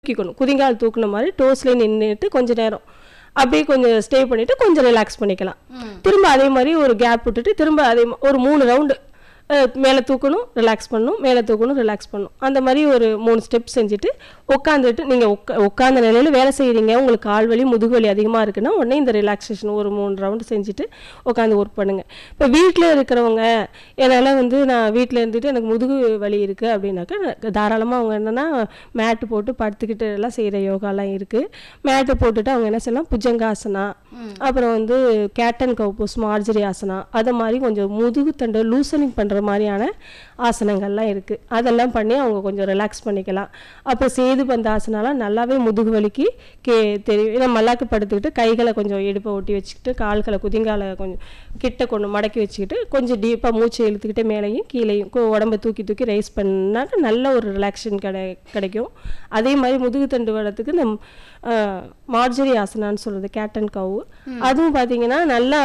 தூக்கிக்கணும் குதிங்கால் தூக்குன மாதிரி டோஸ்லேயே நின்றுட்டு கொஞ்ச நேரம் அப்படியே கொஞ்சம் ஸ்டே பண்ணிட்டு கொஞ்சம் ரிலாக்ஸ் பண்ணிக்கலாம் திரும்ப அதே மாதிரி ஒரு கேப் விட்டுட்டு திரும்ப அதே மா- ஒரு மூணு ரவுண்டு மேலே தூக்கணும் ரிலாக்ஸ் பண்ணணும் மேலே தூக்கணும் ரிலாக்ஸ் பண்ணணும் அந்த மாதிரி ஒரு மூணு ஸ்டெப் செஞ்சுட்டு உட்காந்துட்டு நீங்கள் உட்கா உட்காந்த நிலையில் வேலை செய்கிறீங்க உங்களுக்கு கால் வலி முதுகு வலி அதிகமாக இருக்குன்னா உடனே இந்த ரிலாக்ஸேஷன் ஒரு மூணு ரவுண்டு செஞ்சுட்டு உட்காந்து ஒர்க் பண்ணுங்கள் இப்போ வீட்டில் இருக்கிறவங்க என்னால் வந்து நான் வீட்டில் இருந்துட்டு எனக்கு முதுகு வலி இருக்குது அப்படின்னாக்கா தாராளமாக அவங்க என்னென்னா மேட்டு போட்டு படுத்துக்கிட்டு எல்லாம் செய்கிற யோகாலாம் இருக்குது மேட்டை போட்டுட்டு அவங்க என்ன செய்யலாம் புஜங்காசனா அப்புறம் வந்து கேட்டன் கவுப்போஸ் மார்ஜரி ஆசனா அதை மாதிரி கொஞ்சம் முதுகு தண்டு லூசனிங் பண்ணுற மாதிரியான ஆசனங்கள்லாம் இருக்குது அதெல்லாம் பண்ணி அவங்க கொஞ்சம் ரிலாக்ஸ் பண்ணிக்கலாம் அப்புறம் சேது பந்த ஆசனாலாம் நல்லாவே முதுகு வலிக்கு கே தெரியும் ஏன்னா மல்லாக்கு படுத்துக்கிட்டு கைகளை கொஞ்சம் இடுப்பை ஒட்டி வச்சுக்கிட்டு கால்களை குதிங்காலை கொஞ்சம் கிட்ட கொண்டு மடக்கி வச்சுக்கிட்டு கொஞ்சம் டீப்பாக மூச்சை இழுத்துக்கிட்டு மேலேயும் கீழேயும் கு- உடம்ப தூக்கி தூக்கி ரைஸ் பண்ணாக்க நல்ல ஒரு ரிலாக்ஷன் கிடை கிடைக்கும் அதே மாதிரி முதுகு தண்டு வளத்துக்கு இந்த மார்ஜரி ஆசனான்னு சொல்கிறது கேட்டன் கவு அதுவும் பார்த்தீங்கன்னா நல்லா